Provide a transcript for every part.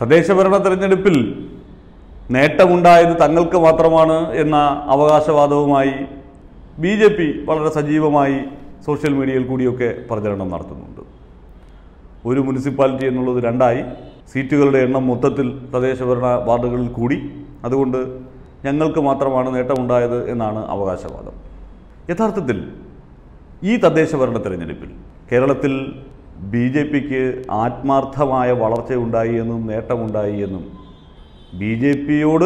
തദ്ദേശഭരണ തെരഞ്ഞെടുപ്പിൽ നേട്ടമുണ്ടായത് തങ്ങൾക്ക് മാത്രമാണ് എന്ന അവകാശവാദവുമായി ബി ജെ പി വളരെ സജീവമായി സോഷ്യൽ മീഡിയയിൽ കൂടിയൊക്കെ പ്രചരണം നടത്തുന്നുണ്ട് ഒരു മുനിസിപ്പാലിറ്റി എന്നുള്ളത് രണ്ടായി സീറ്റുകളുടെ എണ്ണം മൊത്തത്തിൽ തദ്ദേശഭരണ വാർഡുകളിൽ കൂടി അതുകൊണ്ട് ഞങ്ങൾക്ക് മാത്രമാണ് നേട്ടമുണ്ടായത് എന്നാണ് അവകാശവാദം യഥാർത്ഥത്തിൽ ഈ തദ്ദേശഭരണ തെരഞ്ഞെടുപ്പിൽ കേരളത്തിൽ ബി ജെ പിക്ക് ആത്മാർത്ഥമായ വളർച്ചയുണ്ടായി എന്നും നേട്ടമുണ്ടായി എന്നും ബി ജെ പിയോട്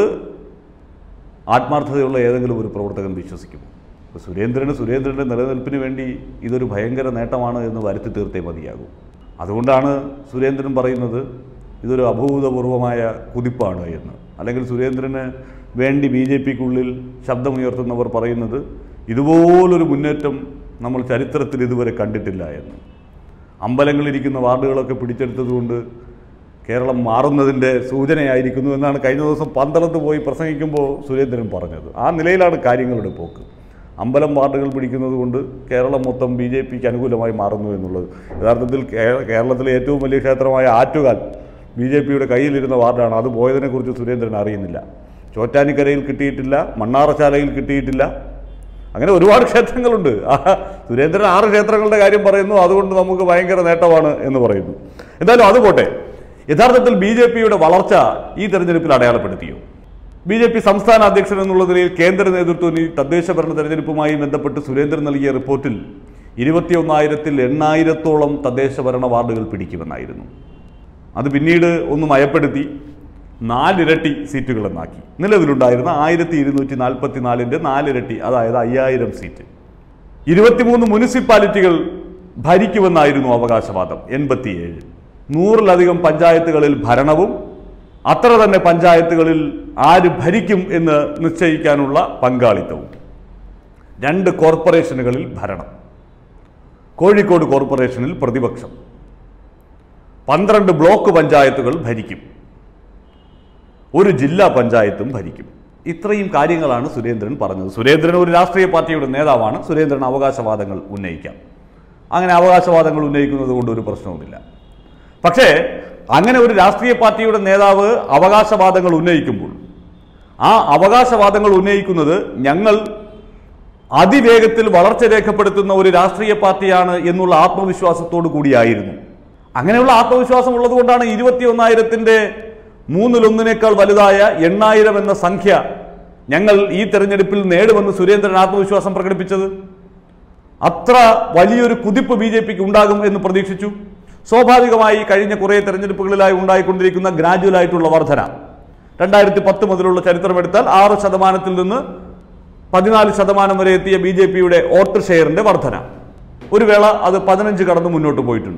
ആത്മാർത്ഥതയുള്ള ഏതെങ്കിലും ഒരു പ്രവർത്തകൻ വിശ്വസിക്കുമോ ഇപ്പോൾ സുരേന്ദ്രന് സുരേന്ദ്രൻ്റെ നിലനിൽപ്പിന് വേണ്ടി ഇതൊരു ഭയങ്കര നേട്ടമാണ് എന്ന് വരുത്തി തീർത്തേ മതിയാകൂ അതുകൊണ്ടാണ് സുരേന്ദ്രൻ പറയുന്നത് ഇതൊരു അഭൂതപൂർവമായ കുതിപ്പാണ് എന്ന് അല്ലെങ്കിൽ സുരേന്ദ്രന് വേണ്ടി ബി ജെ പിക്കുള്ളിൽ ശബ്ദമുയർത്തുന്നവർ പറയുന്നത് ഇതുപോലൊരു മുന്നേറ്റം നമ്മൾ ചരിത്രത്തിൽ ഇതുവരെ കണ്ടിട്ടില്ല എന്ന് അമ്പലങ്ങളിരിക്കുന്ന വാർഡുകളൊക്കെ പിടിച്ചെടുത്തതുകൊണ്ട് കേരളം മാറുന്നതിൻ്റെ സൂചനയായിരിക്കുന്നു എന്നാണ് കഴിഞ്ഞ ദിവസം പന്തളത്ത് പോയി പ്രസംഗിക്കുമ്പോൾ സുരേന്ദ്രൻ പറഞ്ഞത് ആ നിലയിലാണ് കാര്യങ്ങളുടെ പോക്ക് അമ്പലം വാർഡുകൾ പിടിക്കുന്നത് കൊണ്ട് കേരളം മൊത്തം ബി ജെ പിക്ക് അനുകൂലമായി മാറുന്നു എന്നുള്ളത് യഥാർത്ഥത്തിൽ കേ- കേരളത്തിലെ ഏറ്റവും വലിയ ക്ഷേത്രമായ ആറ്റുകാൽ ബി ജെ പിയുടെ കയ്യിലിരുന്ന വാർഡാണ് അത് പോയതിനെക്കുറിച്ച് സുരേന്ദ്രൻ അറിയുന്നില്ല ചോറ്റാനിക്കരയിൽ കിട്ടിയിട്ടില്ല മണ്ണാറശാലയിൽ കിട്ടിയിട്ടില്ല അങ്ങനെ ഒരുപാട് ക്ഷേത്രങ്ങളുണ്ട് ആ, സുരേന്ദ്രൻ ആറ് ക്ഷേത്രങ്ങളുടെ കാര്യം പറയുന്നു അതുകൊണ്ട് നമുക്ക് ഭയങ്കര നേട്ടമാണ് എന്ന് പറയുന്നു എന്തായാലും അത് പോട്ടെ യഥാർത്ഥത്തിൽ ബി ജെ പിയുടെ വളർച്ച ഈ തെരഞ്ഞെടുപ്പിൽ അടയാളപ്പെടുത്തിയോ ബി ജെ പി സംസ്ഥാന അധ്യക്ഷൻ എന്നുള്ള നിലയിൽ കേന്ദ്ര നേതൃത്വം ഈ തദ്ദേശ ഭരണ തെരഞ്ഞെടുപ്പുമായി ബന്ധപ്പെട്ട് സുരേന്ദ്രൻ നൽകിയ റിപ്പോർട്ടിൽ ഇരുപത്തിയൊന്നായിരത്തിൽ എണ്ണായിരത്തോളം തദ്ദേശ ഭരണ വാർഡുകൾ പിടിക്കുമെന്നായിരുന്നു അത് പിന്നീട് ഒന്ന് മയപ്പെടുത്തി നാലിരട്ടി സീറ്റുകളെന്നാക്കി നിലവിലുണ്ടായിരുന്ന ആയിരത്തി ഇരുന്നൂറ്റി നാൽപ്പത്തി നാലിൻ്റെ നാലിരട്ടി അതായത് അയ്യായിരം സീറ്റ് ഇരുപത്തിമൂന്ന് മുനിസിപ്പാലിറ്റികൾ ഭരിക്കുമെന്നായിരുന്നു അവകാശവാദം എൺപത്തിയേഴ് നൂറിലധികം പഞ്ചായത്തുകളിൽ ഭരണവും അത്ര തന്നെ പഞ്ചായത്തുകളിൽ ആര് ഭരിക്കും എന്ന് നിശ്ചയിക്കാനുള്ള പങ്കാളിത്തവും രണ്ട് കോർപ്പറേഷനുകളിൽ ഭരണം കോഴിക്കോട് കോർപ്പറേഷനിൽ പ്രതിപക്ഷം പന്ത്രണ്ട് ബ്ലോക്ക് പഞ്ചായത്തുകൾ ഭരിക്കും ഒരു ജില്ലാ പഞ്ചായത്തും ഭരിക്കും ഇത്രയും കാര്യങ്ങളാണ് സുരേന്ദ്രൻ പറഞ്ഞത് സുരേന്ദ്രൻ ഒരു രാഷ്ട്രീയ പാർട്ടിയുടെ നേതാവാണ് സുരേന്ദ്രൻ അവകാശവാദങ്ങൾ ഉന്നയിക്കാം അങ്ങനെ അവകാശവാദങ്ങൾ ഉന്നയിക്കുന്നത് കൊണ്ട് ഒരു പ്രശ്നവുമില്ല പക്ഷേ അങ്ങനെ ഒരു രാഷ്ട്രീയ പാർട്ടിയുടെ നേതാവ് അവകാശവാദങ്ങൾ ഉന്നയിക്കുമ്പോൾ ആ അവകാശവാദങ്ങൾ ഉന്നയിക്കുന്നത് ഞങ്ങൾ അതിവേഗത്തിൽ വളർച്ച രേഖപ്പെടുത്തുന്ന ഒരു രാഷ്ട്രീയ പാർട്ടിയാണ് എന്നുള്ള ആത്മവിശ്വാസത്തോടു കൂടിയായിരുന്നു അങ്ങനെയുള്ള ആത്മവിശ്വാസം ഉള്ളതുകൊണ്ടാണ് ഇരുപത്തി ഒന്നായിരത്തിൻ്റെ മൂന്നിലൊന്നിനേക്കാൾ വലുതായ എണ്ണായിരം എന്ന സംഖ്യ ഞങ്ങൾ ഈ തെരഞ്ഞെടുപ്പിൽ നേടുമെന്ന് സുരേന്ദ്രൻ ആത്മവിശ്വാസം പ്രകടിപ്പിച്ചത് അത്ര വലിയൊരു കുതിപ്പ് ബി ജെ പിക്ക് ഉണ്ടാകും എന്ന് പ്രതീക്ഷിച്ചു സ്വാഭാവികമായി കഴിഞ്ഞ കുറേ തെരഞ്ഞെടുപ്പുകളിലായി ഉണ്ടായിക്കൊണ്ടിരിക്കുന്ന ഗ്രാജുവൽ ആയിട്ടുള്ള വർധന രണ്ടായിരത്തി പത്ത് മുതലുള്ള ചരിത്രമെടുത്താൽ ആറ് ശതമാനത്തിൽ നിന്ന് പതിനാല് ശതമാനം വരെ എത്തിയ ബി ജെ പിയുടെ വോട്ട് ഷെയറിന്റെ വർധന ഒരു വേള അത് പതിനഞ്ച് കടന്ന് മുന്നോട്ട് പോയിട്ടുണ്ട്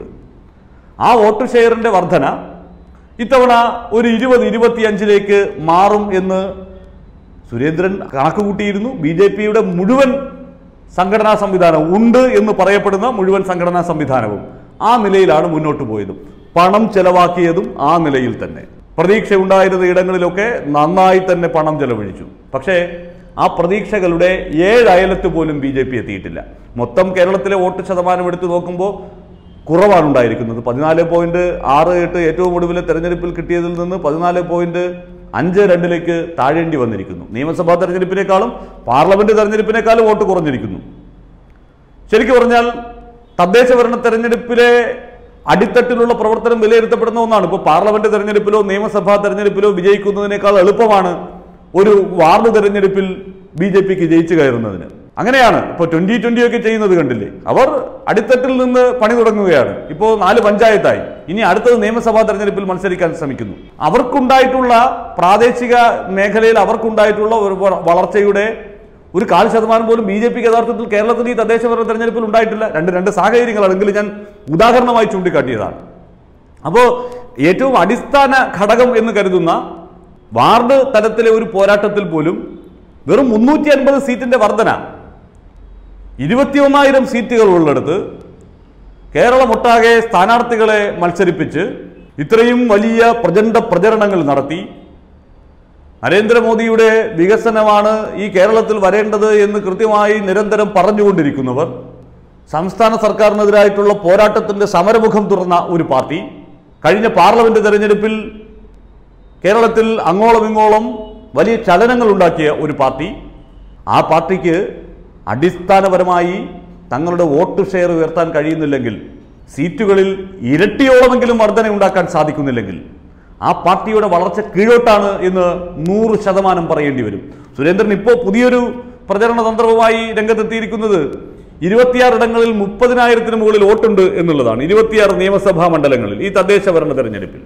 ആ വോട്ട് ഷെയറിന്റെ വർധന ഇത്തവണ ഒരു ഇരുപത് ഇരുപത്തിയഞ്ചിലേക്ക് മാറും എന്ന് സുരേന്ദ്രൻ കണക്ക് കൂട്ടിയിരുന്നു ബി ജെ പിയുടെ മുഴുവൻ സംഘടനാ സംവിധാനം ഉണ്ട് എന്ന് പറയപ്പെടുന്ന മുഴുവൻ സംഘടനാ സംവിധാനവും ആ നിലയിലാണ് മുന്നോട്ട് പോയതും പണം ചെലവാക്കിയതും ആ നിലയിൽ തന്നെ പ്രതീക്ഷ ഉണ്ടായിരുന്ന ഇടങ്ങളിലൊക്കെ നന്നായി തന്നെ പണം ചെലവഴിച്ചു പക്ഷേ ആ പ്രതീക്ഷകളുടെ ഏഴ് അയലത്ത് പോലും ബി ജെ പി എത്തിയിട്ടില്ല മൊത്തം കേരളത്തിലെ വോട്ട് ശതമാനം എടുത്തു നോക്കുമ്പോൾ കുറവാണ് ഉണ്ടായിരിക്കുന്നത് പതിനാല് പോയിന്റ് ആറ് എട്ട് ഏറ്റവും ഒടുവിലെ തെരഞ്ഞെടുപ്പിൽ കിട്ടിയതിൽ നിന്ന് പതിനാല് പോയിന്റ് അഞ്ച് രണ്ടിലേക്ക് താഴേണ്ടി വന്നിരിക്കുന്നു നിയമസഭാ തെരഞ്ഞെടുപ്പിനേക്കാളും പാർലമെന്റ് തെരഞ്ഞെടുപ്പിനേക്കാളും വോട്ട് കുറഞ്ഞിരിക്കുന്നു ശരിക്കും പറഞ്ഞാൽ തദ്ദേശ ഭരണ തെരഞ്ഞെടുപ്പിലെ അടിത്തട്ടിലുള്ള പ്രവർത്തനം വിലയിരുത്തപ്പെടുന്ന ഒന്നാണ് ഇപ്പോൾ പാർലമെന്റ് തെരഞ്ഞെടുപ്പിലോ നിയമസഭാ തെരഞ്ഞെടുപ്പിലോ വിജയിക്കുന്നതിനേക്കാൾ എളുപ്പമാണ് ഒരു വാർഡ് തെരഞ്ഞെടുപ്പിൽ ബി ജെ പിക്ക് ജയിച്ചു കയറുന്നതിന് അങ്ങനെയാണ് ഇപ്പോൾ ട്വന്റി ട്വന്റി ഒക്കെ ചെയ്യുന്നത് കണ്ടില്ലേ അവർ അടിത്തട്ടിൽ നിന്ന് പണി തുടങ്ങുകയാണ് ഇപ്പോൾ നാല് പഞ്ചായത്തായി ഇനി അടുത്തത് നിയമസഭാ തെരഞ്ഞെടുപ്പിൽ മത്സരിക്കാൻ ശ്രമിക്കുന്നു അവർക്കുണ്ടായിട്ടുള്ള പ്രാദേശിക മേഖലയിൽ അവർക്കുണ്ടായിട്ടുള്ള ഒരു വ- വളർച്ചയുടെ ഒരു കാൽ ശതമാനം പോലും ബി ജെ പിക്ക് യഥാർത്ഥത്തിൽ കേരളത്തിൽ ഈ തദ്ദേശ ഭരണ തെരഞ്ഞെടുപ്പിൽ ഉണ്ടായിട്ടില്ല രണ്ട് രണ്ട് സാഹചര്യങ്ങളാണെങ്കിൽ ഞാൻ ഉദാഹരണമായി ചൂണ്ടിക്കാട്ടിയതാണ് അപ്പോൾ ഏറ്റവും അടിസ്ഥാന ഘടകം എന്ന് കരുതുന്ന വാർഡ് തലത്തിലെ ഒരു പോരാട്ടത്തിൽ പോലും വെറും മുന്നൂറ്റി അൻപത് സീറ്റിന്റെ വർധന ഇരുപത്തിയൊന്നായിരം സീറ്റുകൾ ഉള്ളിടത്ത് കേരളമൊട്ടാകെ സ്ഥാനാർത്ഥികളെ മത്സരിപ്പിച്ച് ഇത്രയും വലിയ പ്രചണ്ഡ പ്രചരണങ്ങൾ നടത്തി നരേന്ദ്രമോദിയുടെ വികസനമാണ് ഈ കേരളത്തിൽ വരേണ്ടത് എന്ന് കൃത്യമായി നിരന്തരം പറഞ്ഞുകൊണ്ടിരിക്കുന്നവർ സംസ്ഥാന സർക്കാരിനെതിരായിട്ടുള്ള പോരാട്ടത്തിന്റെ സമരമുഖം തുറന്ന ഒരു പാർട്ടി കഴിഞ്ഞ പാർലമെന്റ് തെരഞ്ഞെടുപ്പിൽ കേരളത്തിൽ അങ്ങോളം ഇങ്ങോളം വലിയ ചലനങ്ങൾ ഉണ്ടാക്കിയ ഒരു പാർട്ടി ആ പാർട്ടിക്ക് അടിസ്ഥാനപരമായി തങ്ങളുടെ വോട്ട് ഷെയർ ഉയർത്താൻ കഴിയുന്നില്ലെങ്കിൽ സീറ്റുകളിൽ ഇരട്ടിയോളമെങ്കിലും വർധന ഉണ്ടാക്കാൻ സാധിക്കുന്നില്ലെങ്കിൽ ആ പാർട്ടിയുടെ വളർച്ച കീഴോട്ടാണ് എന്ന് നൂറ് ശതമാനം പറയേണ്ടി വരും സുരേന്ദ്രൻ ഇപ്പോൾ പുതിയൊരു പ്രചരണ തന്ത്രവുമായി രംഗത്തെത്തിയിരിക്കുന്നത് ഇരുപത്തിയാറിടങ്ങളിൽ മുപ്പതിനായിരത്തിന് മുകളിൽ വോട്ടുണ്ട് എന്നുള്ളതാണ് ഇരുപത്തിയാറ് നിയമസഭാ മണ്ഡലങ്ങളിൽ ഈ തദ്ദേശ ഭരണ തെരഞ്ഞെടുപ്പിൽ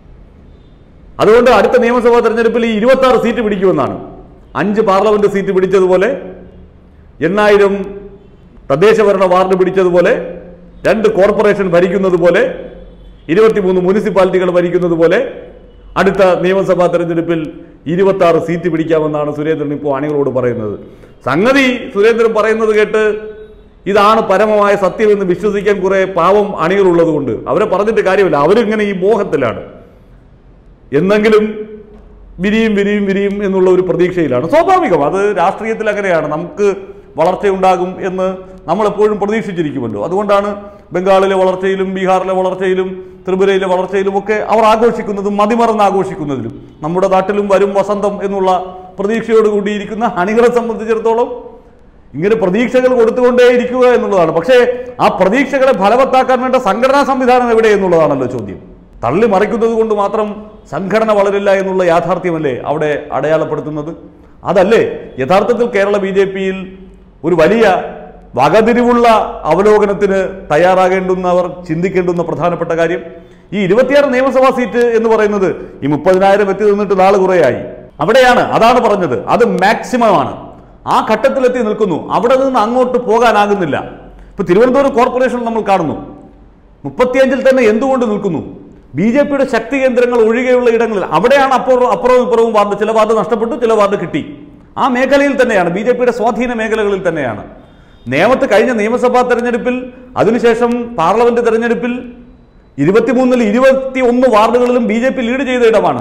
അതുകൊണ്ട് അടുത്ത നിയമസഭാ തെരഞ്ഞെടുപ്പിൽ ഈ ഇരുപത്തി ആറ് സീറ്റ് പിടിക്കുമെന്നാണ് അഞ്ച് പാർലമെന്റ് സീറ്റ് പിടിച്ചതുപോലെ എണ്ണായിരം തദ്ദേശ ഭരണ വാർഡ് പിടിച്ചതുപോലെ രണ്ട് കോർപ്പറേഷൻ ഭരിക്കുന്നത് പോലെ ഇരുപത്തിമൂന്ന് മുനിസിപ്പാലിറ്റികൾ ഭരിക്കുന്നത് പോലെ അടുത്ത നിയമസഭാ തെരഞ്ഞെടുപ്പിൽ ഇരുപത്തി ആറ് സീറ്റ് പിടിക്കാമെന്നാണ് സുരേന്ദ്രൻ ഇപ്പോൾ അണികളോട് പറയുന്നത് സംഗതി സുരേന്ദ്രൻ പറയുന്നത് കേട്ട് ഇതാണ് പരമമായ സത്യമെന്ന് വിശ്വസിക്കാൻ കുറെ പാവം അണികളുള്ളത് കൊണ്ട് അവരെ പറഞ്ഞിട്ട് കാര്യമില്ല അവരിങ്ങനെ ഈ മോഹത്തിലാണ് എന്നെങ്കിലും വിരിയും വിരിയും വിരിയും എന്നുള്ള ഒരു പ്രതീക്ഷയിലാണ് സ്വാഭാവികം അത് രാഷ്ട്രീയത്തിൽ അങ്ങനെയാണ് നമുക്ക് വളർച്ചയുണ്ടാകും എന്ന് നമ്മൾ എപ്പോഴും പ്രതീക്ഷിച്ചിരിക്കുമല്ലോ അതുകൊണ്ടാണ് ബംഗാളിലെ വളർച്ചയിലും ബീഹാറിലെ വളർച്ചയിലും ത്രിപുരയിലെ വളർച്ചയിലും ഒക്കെ അവർ ആഘോഷിക്കുന്നതും മതിമറന്ന് ആഘോഷിക്കുന്നതിലും നമ്മുടെ നാട്ടിലും വരും വസന്തം എന്നുള്ള പ്രതീക്ഷയോട് കൂടിയിരിക്കുന്ന അണികളെ സംബന്ധിച്ചിടത്തോളം ഇങ്ങനെ പ്രതീക്ഷകൾ കൊടുത്തുകൊണ്ടേ ഇരിക്കുക എന്നുള്ളതാണ് പക്ഷേ ആ പ്രതീക്ഷകളെ ഫലവത്താക്കാൻ വേണ്ട സംഘടനാ സംവിധാനം എവിടെ എന്നുള്ളതാണല്ലോ ചോദ്യം തള്ളി മറിക്കുന്നത് കൊണ്ട് മാത്രം സംഘടന വളരില്ല എന്നുള്ള യാഥാർത്ഥ്യമല്ലേ അവിടെ അടയാളപ്പെടുത്തുന്നത് അതല്ലേ യഥാർത്ഥത്തിൽ കേരള ബി ജെ പിയിൽ ഒരു വലിയ വകതിരിവുള്ള അവലോകനത്തിന് തയ്യാറാകേണ്ടുന്നവർ ചിന്തിക്കേണ്ടുന്ന പ്രധാനപ്പെട്ട കാര്യം ഈ ഇരുപത്തിയാറ് നിയമസഭാ സീറ്റ് എന്ന് പറയുന്നത് ഈ മുപ്പതിനായിരം എത്തി നിന്നിട്ട് നാള് കുറേയായി അവിടെയാണ് അതാണ് പറഞ്ഞത് അത് മാക്സിമം ആണ് ആ ഘട്ടത്തിലെത്തി നിൽക്കുന്നു അവിടെ നിന്ന് അങ്ങോട്ട് പോകാനാകുന്നില്ല ഇപ്പൊ തിരുവനന്തപുരം കോർപ്പറേഷൻ നമ്മൾ കാണുന്നു മുപ്പത്തിയഞ്ചിൽ തന്നെ എന്തുകൊണ്ട് നിൽക്കുന്നു ബി ജെ പിയുടെ ശക്തി കേന്ദ്രങ്ങൾ ഒഴികെയുള്ള ഇടങ്ങളിൽ അവിടെയാണ് അപ്പുറം അപ്പുറവും ഇപ്പുറവും വാർഡ് ചില വാർഡ് നഷ്ടപ്പെട്ടു ചില വാർഡ് കിട്ടി ആ മേഖലയിൽ തന്നെയാണ് ബി ജെ പിയുടെ സ്വാധീന മേഖലകളിൽ തന്നെയാണ് നേമത്ത് കഴിഞ്ഞ നിയമസഭാ തെരഞ്ഞെടുപ്പിൽ അതിനുശേഷം പാർലമെന്റ് തെരഞ്ഞെടുപ്പിൽ ഇരുപത്തിമൂന്നിൽ ഇരുപത്തി ഒന്ന് വാർഡുകളിലും ബി ജെ പി ലീഡ് ചെയ്ത ഇടമാണ്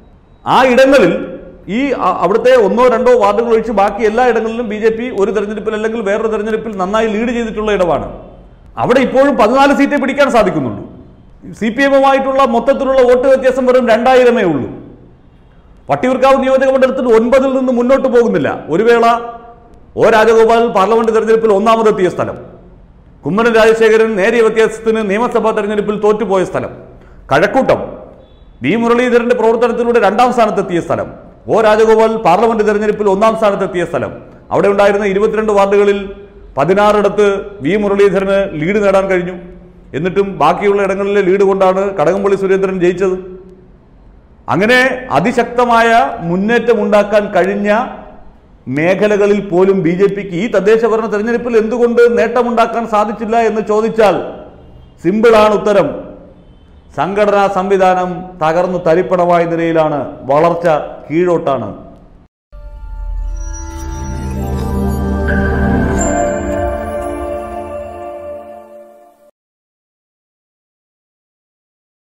ആ ഇടങ്ങളിൽ ഈ അ- അവിടുത്തെ ഒന്നോ രണ്ടോ വാർഡുകൾ ഒഴിച്ച് ബാക്കി എല്ലാ ഇടങ്ങളിലും ബി ജെ പി ഒരു തെരഞ്ഞെടുപ്പിൽ അല്ലെങ്കിൽ വേറൊരു തെരഞ്ഞെടുപ്പിൽ നന്നായി ലീഡ് ചെയ്തിട്ടുള്ള ഇടമാണ് അവിടെ ഇപ്പോഴും പതിനാല് സീറ്റേ പിടിക്കാൻ സാധിക്കുന്നുള്ളൂ സി പി എമ്മുമായിട്ടുള്ള മൊത്തത്തിലുള്ള വോട്ട് വ്യത്യാസം വെറും രണ്ടായിരമേ ഉള്ളൂ വട്ടിയൂർക്കാവ് നിയോജക മണ്ഡലത്തിൽ ഒൻപതിൽ നിന്ന് മുന്നോട്ട് പോകുന്നില്ല ഒരു വേള ഒ രാജഗോപാൽ പാർലമെന്റ് തെരഞ്ഞെടുപ്പിൽ ഒന്നാമതെത്തിയ സ്ഥലം കുമ്മനം രാജശേഖരൻ നേരിയ വ്യത്യാസത്തിന് നിയമസഭാ തെരഞ്ഞെടുപ്പിൽ തോറ്റുപോയ സ്ഥലം കഴക്കൂട്ടം വി മുരളീധരന്റെ പ്രവർത്തനത്തിലൂടെ രണ്ടാം സ്ഥാനത്തെത്തിയ സ്ഥലം ഒ രാജഗോപാൽ പാർലമെന്റ് തെരഞ്ഞെടുപ്പിൽ ഒന്നാം സ്ഥാനത്തെത്തിയ സ്ഥലം അവിടെ ഉണ്ടായിരുന്ന ഇരുപത്തിരണ്ട് വാർഡുകളിൽ പതിനാറിടത്ത് വി മുരളീധരന് ലീഡ് നേടാൻ കഴിഞ്ഞു എന്നിട്ടും ബാക്കിയുള്ള ഇടങ്ങളിലെ ലീഡ് കൊണ്ടാണ് കടകംപള്ളി സുരേന്ദ്രൻ ജയിച്ചത് അങ്ങനെ അതിശക്തമായ മുന്നേറ്റം ഉണ്ടാക്കാൻ കഴിഞ്ഞ മേഖലകളിൽ പോലും ബി ജെ പിക്ക് ഈ തദ്ദേശ ഭരണ തെരഞ്ഞെടുപ്പിൽ എന്തുകൊണ്ട് നേട്ടമുണ്ടാക്കാൻ സാധിച്ചില്ല എന്ന് ചോദിച്ചാൽ സിമ്പിളാണ് ഉത്തരം സംഘടനാ സംവിധാനം തകർന്നു തരിപ്പണമായ നിലയിലാണ് വളർച്ച കീഴോട്ടാണ്